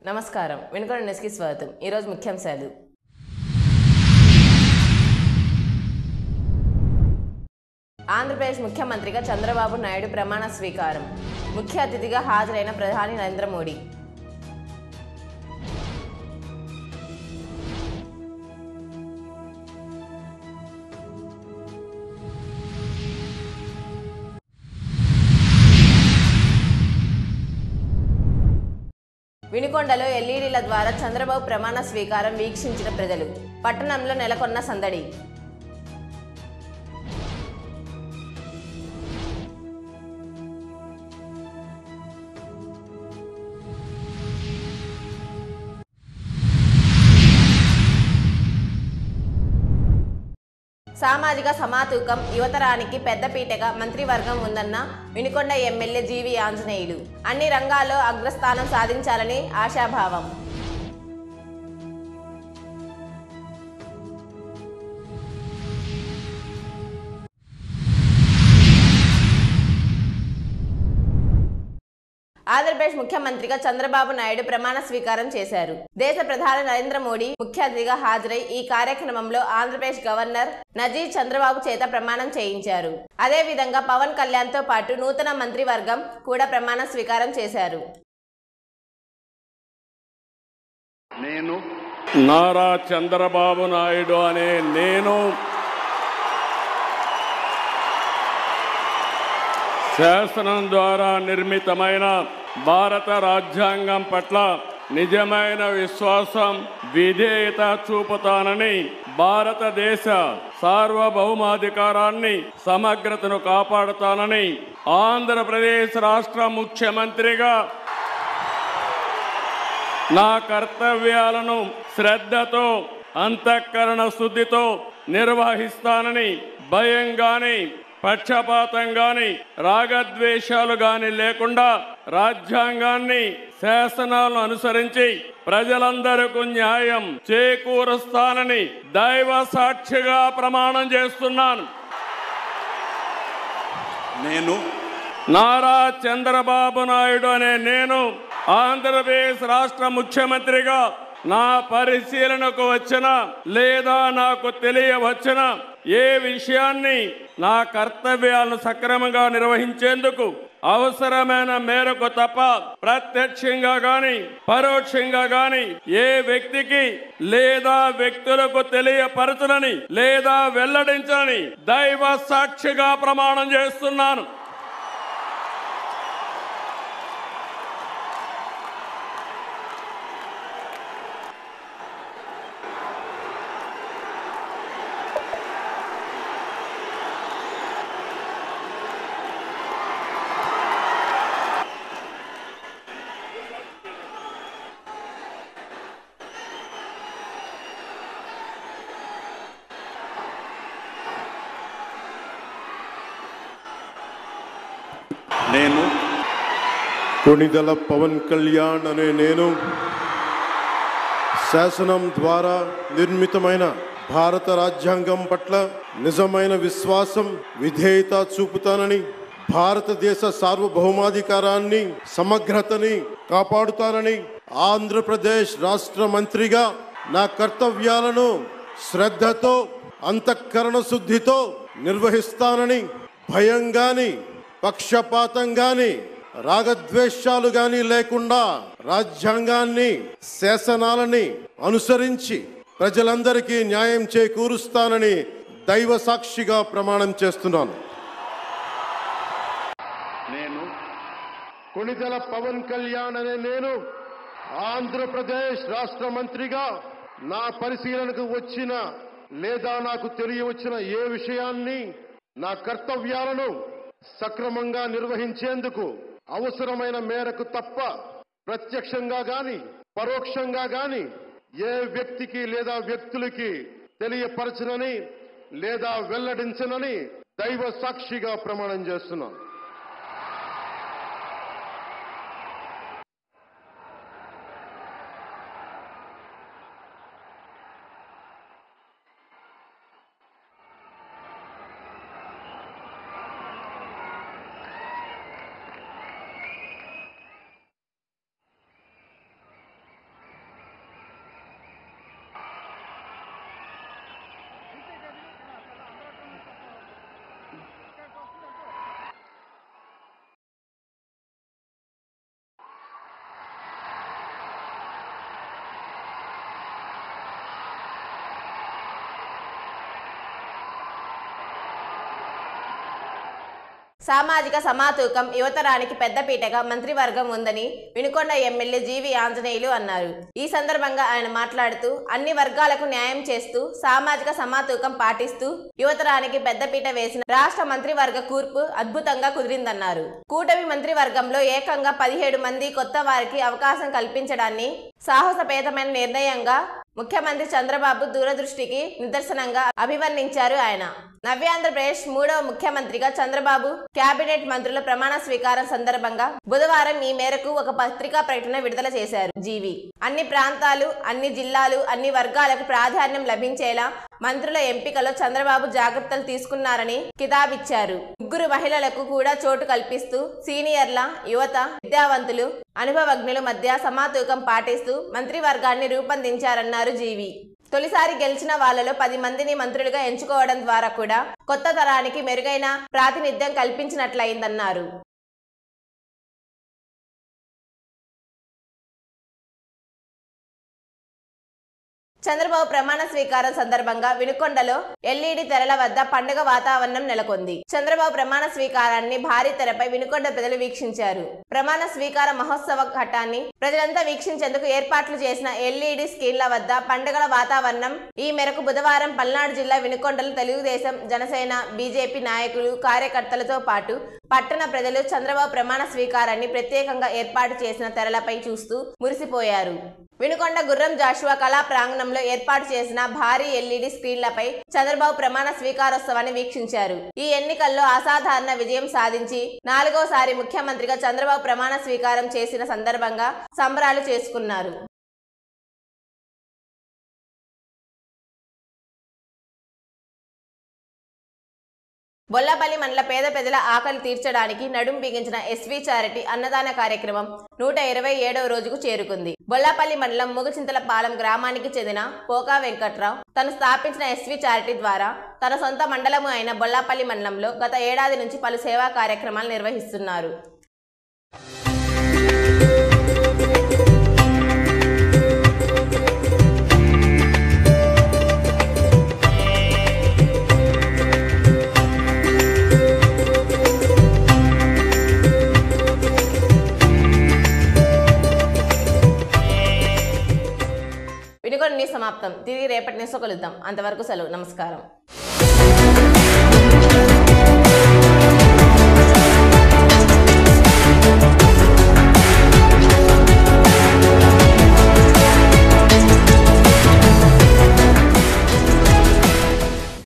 నమస్కారం వెనుకొండ న్యూస్కి స్వాగతం ఈరోజు ముఖ్యాంశాలు ఆంధ్రప్రదేశ్ ముఖ్యమంత్రిగా చంద్రబాబు నాయుడు ప్రమాణ స్వీకారం ముఖ్య అతిథిగా హాజరైన ప్రధాని నరేంద్ర మోడీ వినుకొండలో ఎల్ఈడీల ద్వారా చంద్రబాబు ప్రమాణ స్వీకారం వీక్షించిన ప్రజలు పట్టణంలో నెలకొన్న సందడి సామాజిక సమాతూకం యువతరానికి పెద్దపీటగా మంత్రివర్గం ఉందన్న వినుకొండ ఎమ్మెల్యే జీవి ఆంజనేయులు అన్ని రంగాల్లో అగ్రస్థానం సాధించాలని ఆశాభావం ఆంధ్రప్రదేశ్ ముఖ్యమంత్రిగా చంద్రబాబు నాయుడు ప్రమాణ స్వీకారం చేశారు దేశ ప్రధాని నరేంద్ర మోడీ ముఖ్య అతిథిగా హాజరై ఈ కార్యక్రమంలో ఆంధ్రప్రదేశ్ గవర్నర్ నజీర్ చంద్రబాబు చేత ప్రమాణం చేయించారు అదే విధంగా పవన్ కళ్యాణ్ తో పాటు నూతన మంత్రివర్గం కూడా ప్రమాణ స్వీకారం చేశారు నేను నారా చంద్రబాబు నాయుడు అనే నేను శాసనం ద్వారా నిర్మితమైన భారత రాజ్యాంగం పట్ల నిజమైన విశ్వాసం విధేయత చూపుతానని భారతదేశ సార్వభౌమాధికారాన్ని సమగ్రతను కాపాడుతానని ఆంధ్రప్రదేశ్ రాష్ట్ర ముఖ్యమంత్రిగా నా కర్తవ్యాలను శ్రద్ధతో అంతఃకరణ శుద్ధితో నిర్వహిస్తానని భయం గాని పక్షపాతం గాని రాగద్వేషాలు గాని లేకుండా రాజ్యాంగాన్ని శాసనాలను అనుసరించి ప్రజలందరకు న్యాయం చేకూరుస్తానని దైవ సాక్షిగా ప్రమాణం చేస్తున్నాను నేను నారా చంద్రబాబు నాయుడు అనే నేను ఆంధ్రప్రదేశ్ రాష్ట్ర ముఖ్యమంత్రిగా నా పరిశీలనకు వచ్చిన లేదా నాకు తెలియవచ్చిన ఏ విషయాన్ని నా కర్తవ్యాలను సక్రమంగా నిర్వహించేందుకు అవసరమైన మేరకు తప్ప ప్రత్యక్షంగా గాని పరోక్షంగా గాని ఏ వ్యక్తికి లేదా వ్యక్తులకు తెలియపరచునని లేదా వెల్లడించని దైవ సాక్షిగా ప్రమాణం చేస్తున్నాను నేను కొణిదల పవన్ కళ్యాణ్ అనే నేను శాసనం ద్వారా నిర్మితమైన భారత రాజ్యాంగం పట్ల నిజమైన విశ్వాసం విధేయత చూపుతానని భారతదేశ సార్వభౌమాధికారాన్ని సమగ్రతని కాపాడుతానని ఆంధ్రప్రదేశ్ రాష్ట్ర మంత్రిగా నా కర్తవ్యాలను శ్రద్ధతో అంతఃకరణ శుద్ధితో నిర్వహిస్తానని భయం గాని పక్షపాతం గాని రాగద్వేషాలు గాని లేకుండా రాజ్యాంగాన్ని శాసనాలని అనుసరించి ప్రజలందరికీ న్యాయం చేకూరుస్తానని దైవ సాక్షిగా ప్రమాణం చేస్తున్నాను నేను కొణిదెల పవన్ కళ్యాణ్ అనే నేను ఆంధ్రప్రదేశ్ రాష్ట్ర మంత్రిగా నా పరిశీలనకు వచ్చిన లేదా నాకు తెలియవచ్చిన ఏ విషయాన్ని నా కర్తవ్యాలను సక్రమంగా నిర్వహించేందుకు అవసరమైన మేరకు తప్ప ప్రత్యక్షంగా గాని పరోక్షంగా గాని ఏ వ్యక్తికి లేదా వ్యక్తులకి తెలియపరచనని లేదా వెల్లడించనని దైవ సాక్షిగా ప్రమాణం చేస్తున్నాను సామాజిక సమాతూకం యువతరానికి పెద్దపీటగా మంత్రివర్గం ఉందని వినుకొండ ఎమ్మెల్యే జీవి ఆంజనేయులు అన్నారు ఈ సందర్భంగా ఆయన మాట్లాడుతూ అన్ని వర్గాలకు న్యాయం చేస్తూ సామాజిక సమాతూకం పాటిస్తూ యువతరానికి పెద్దపీట వేసిన రాష్ట్ర మంత్రివర్గ కూర్పు అద్భుతంగా కుదిరిందన్నారు కూటమి మంత్రివర్గంలో ఏకంగా పదిహేడు మంది కొత్త వారికి అవకాశం కల్పించడాన్ని సాహసపేతమైన నిర్ణయంగా ముఖ్యమంత్రి చంద్రబాబు దూరదృష్టికి నిదర్శనంగా అభివర్ణించారు ఆయన నవ్యాంధ్రప్రదేశ్ మూడవ ముఖ్యమంత్రిగా చంద్రబాబు కేబినెట్ మంత్రుల ప్రమాణ స్వీకారం సందర్భంగా బుధవారం ఈ మేరకు ఒక పత్రికా ప్రకటన విడుదల చేశారు జీవి అన్ని ప్రాంతాలు అన్ని జిల్లాలు అన్ని వర్గాలకు ప్రాధాన్యం లభించేలా మంత్రుల ఎంపికలో చంద్రబాబు జాగ్రత్తలు తీసుకున్నారని కితాబిచ్చారు ముగ్గురు మహిళలకు కూడా చోటు కల్పిస్తూ సీనియర్ల యువత విద్యావంతులు అనుభవజ్ఞుల మధ్య సమాతూకం పాటిస్తూ మంత్రివర్గాన్ని రూపొందించారన్నారు జీవి తొలిసారి గెలిచిన వాళ్లలో పది మందిని మంత్రులుగా ఎంచుకోవడం ద్వారా కూడా కొత్త తరానికి మెరుగైన ప్రాతినిధ్యం కల్పించినట్లయిందన్నారు చంద్రబాబు ప్రమాణ స్వీకారం సందర్భంగా వినుకొండలో ఎల్ఈడి తెరల వద్ద పండుగ వాతావరణం నెలకొంది చంద్రబాబు ప్రమాణ స్వీకారాన్ని భారీ తెరపై వినుకొండ ప్రజలు వీక్షించారు ప్రమాణ స్వీకార మహోత్సవ ఘట్టాన్ని ప్రజలంతా వీక్షించేందుకు ఏర్పాట్లు చేసిన ఎల్ఈడి స్క్రీన్ల వద్ద పండుగల వాతావరణం ఈ మేరకు బుధవారం పల్నాడు జిల్లా వినుకొండలో తెలుగుదేశం జనసేన బీజేపీ నాయకులు కార్యకర్తలతో పాటు పట్టణ ప్రజలు చంద్రబాబు ప్రమాణ స్వీకారాన్ని ప్రత్యేకంగా ఏర్పాటు చేసిన తెరలపై చూస్తూ మురిసిపోయారు వినుకొండ గుర్రం జాషువా కళా ప్రాంగణంలో ఏర్పాటు చేసిన భారీ ఎల్ఈడి స్క్రీన్లపై చంద్రబాబు ప్రమాణ స్వీకారోత్సవాన్ని వీక్షించారు ఈ ఎన్నికల్లో అసాధారణ విజయం సాధించి నాలుగోసారి ముఖ్యమంత్రిగా చంద్రబాబు ప్రమాణ స్వీకారం చేసిన సందర్భంగా సంబరాలు చేసుకున్నారు బొల్లపల్లి మండల పేద ప్రజల ఆకలి తీర్చడానికి నడుం బిగించిన ఎస్వి చారిటీ అన్నదాన కార్యక్రమం నూట ఇరవై ఏడవ రోజుకు చేరుకుంది బొల్లపల్లి మండలం ముగచింతల పాలెం గ్రామానికి చెందిన పోకా వెంకట్రావు తను స్థాపించిన ఎస్వి చారిటీ ద్వారా తన సొంత మండలము అయిన బొల్లపల్లి మండలంలో గత ఏడాది నుంచి పలు సేవా కార్యక్రమాలు నిర్వహిస్తున్నారు వినుగొండ న్యూస్ సమాప్తం తిరిగి రేపటి న్యూస్లో కలుద్దాం అంతవరకు సెలవు నమస్కారం